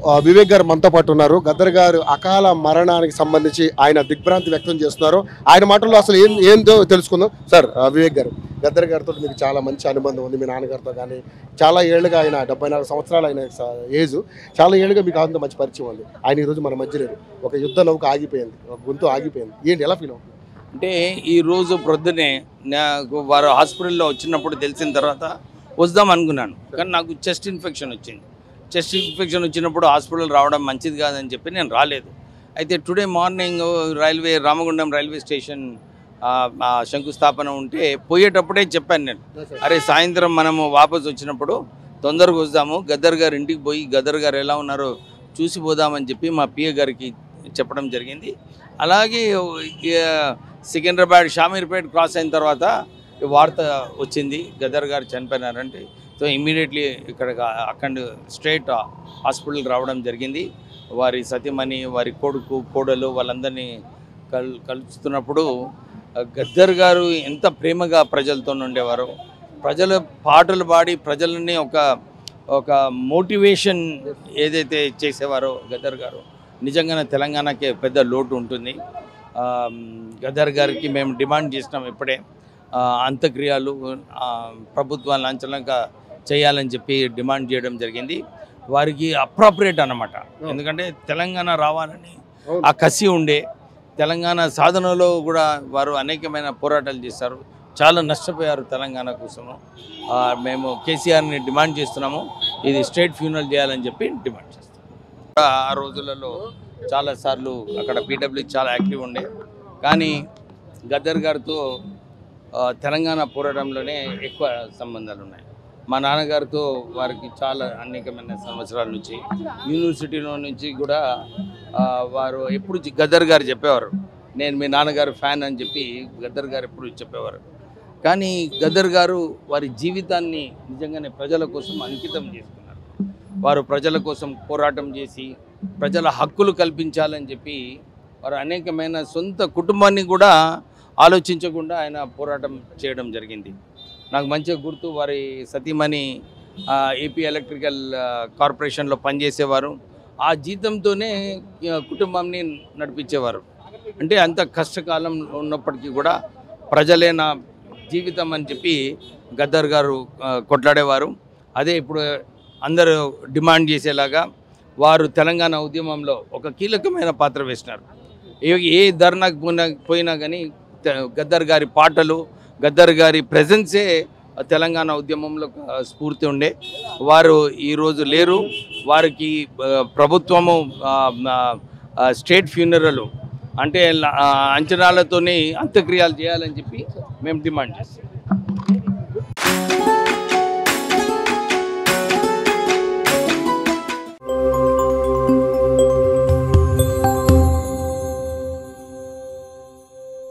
ఆ, వివేక్ గారు మనతో పాటు ఉన్నారు గద్దర్ గారు అకాల మరణానికి సంబంధించి ఆయన దిగ్భ్రాంతి వ్యక్తం చేస్తున్నారు ఆయన మాటల్లో అసలు ఏం ఏందో తెలుసుకుందాం సార్ ఆ, వివేక్ గారు గద్దర్ గారితో మీకు చాలా మంచి అనుబంధం ఉంది మీ నాన్నగారితో కానీ చాలా ఏళ్ళుగా ఆయన డెబ్బై నాలుగు సంవత్సరాలు ఆయన స- ఏజ్ చాలా ఏళ్ళుగా మీకు అంత మంచి పరిచయం ఉంది ఆయన ఈరోజు మన మధ్య లేరు ఒక యుద్ధ నౌక ఆగిపోయింది ఒక గొంతు ఆగిపోయింది ఏంటి ఎలా ఫీల్ అవుతుంది అంటే ఈ రోజు ప్రొద్దునే నాకు వారు హాస్పిటల్లో వచ్చినప్పుడు తెలిసిన తర్వాత వద్దాం అనుకున్నాను కానీ నాకు చెస్ట్ ఇన్ఫెక్షన్ వచ్చింది చెస్ట్ ఇన్ఫెక్షన్ వచ్చినప్పుడు హాస్పిటల్ రావడం మంచిది కాదని చెప్పి నేను రాలేదు అయితే today morning railway Ramagundam railway station ఆ, ఆ శంకుస్థాపన ఉంటే పోయేటప్పుడే చెప్పాను నేను అరే సాయంత్రం మనము వాపస్ వచ్చినప్పుడు తొందరగా వద్దాము గద్దర్ గారు ఇంటికి పోయి గద్దర్ గారు ఎలా ఉన్నారో చూసి పోదామని చెప్పి మా పిఏ గారికి చెప్పడం జరిగింది అలాగే ఈ, సికింద్రాబాద్ షామీర్పేట్ క్రాస్ అయిన తర్వాత ఈ వార్త వచ్చింది గద్దర్ గారు చనిపోయినారంటే సో ఇమ్మీడియట్లీ ఇక్కడ అక్కడ స్ట్రేట్ హాస్పిటల్ రావడం జరిగింది వారి సతీమణి వారి కొడుకు కోడలు వాళ్ళందరినీ కల్ కలుస్తున్నప్పుడు ఆ, గద్దర్ గారు ఎంత ప్రేమగా ప్రజలతో ఉండేవారు ప్రజల పాటలు పాడి ప్రజలని ఒక ఒక మోటివేషన్ ఏదైతే చేసేవారో గద్దర్ గారు నిజంగానే తెలంగాణకి పెద్ద లోటు ఉంటుంది ఆ, గద్దర్ గారికి మేము డిమాండ్ చేసినాం ఇప్పుడే ఆ, అంత్యక్రియలు ఆ, ప్రభుత్వ లాంఛనంగా చేయాలని చెప్పి డిమాండ్ చేయడం జరిగింది వారికి అప్రాపరియేట్ అన్నమాట ఎందుకంటే తెలంగాణ రావాలని ఆ కసి ఉండే తెలంగాణ సాధనలో కూడా వారు అనేకమైన పోరాటాలు చేశారు చాలా నష్టపోయారు తెలంగాణ కోసము ఆ, మేము కేసీఆర్ని డిమాండ్ చేస్తున్నాము ఇది స్టేట్ ఫ్యూనల్ చేయాలని చెప్పి డిమాండ్ చేస్తాం కూడా ఆ రోజులలో చాలాసార్లు అక్కడ పీడబ్ల్యూ చాలా యాక్టివ్ ఉండే కానీ గద్దర్ గారితో ఆ, తెలంగాణ పోరాటంలోనే ఎక్కువ సంబంధాలు ఉన్నాయి మా నాన్నగారితో వారికి చాలా అనేకమైన సంవత్సరాల నుంచి యూనివర్సిటీలో నుంచి కూడా ఆ, వారు ఎప్పుడు జి- గద్దర్ గారు చెప్పేవారు నేను మీ నాన్నగారు ఫ్యాన్ అని చెప్పి గద్దర్ గారు ఎప్పుడు చెప్పేవారు కానీ గద్దర్ గారు వారి జీవితాన్ని నిజంగానే ప్రజల కోసం అంకితం చేసుకున్నారు వారు ప్రజల కోసం పోరాటం చేసి ప్రజల హక్కులు కల్పించాలని చెప్పి వారు అనేకమైన సొంత కుటుంబాన్ని కూడా ఆలోచించకుండా ఆయన పోరాటం చేయడం జరిగింది నాకు మంచిగా గుర్తు వారి సతీమణి ఆ, ఏపీ ఎలక్ట్రికల్ ఆ, కార్పొరేషన్లో పనిచేసేవారు ఆ జీతంతోనే ఆ, కుటుంబాన్ని నడిపించేవారు అంటే అంత కష్టకాలం ఉన్నప్పటికీ కూడా ప్రజలే నా జీవితం అని చెప్పి గద్దర్ గారు ఆ, కొట్లాడేవారు అదే ఇప్పుడు అందరూ డిమాండ్ చేసేలాగా వారు తెలంగాణ ఉద్యమంలో ఒక కీలకమైన పాత్ర వేసినారు ఏ ఏ ధర్నాకు పోయినా పోయినా కానీ తె- గద్దర్ గారి పాటలు గద్దర్ గారి ప్రెజెన్సే తెలంగాణ ఉద్యమంలో ఆ, స్ఫూర్తి ఉండే వారు ఈరోజు లేరు వారికి ఆ, ప్రభుత్వము ఆ, ఆ, స్టేట్ ఫ్యూనరల్ అంటే ల- ఆ, అంచనాలతోని అంత్యక్రియలు చేయాలని చెప్పి మేము డిమాండ్ చేస్తాం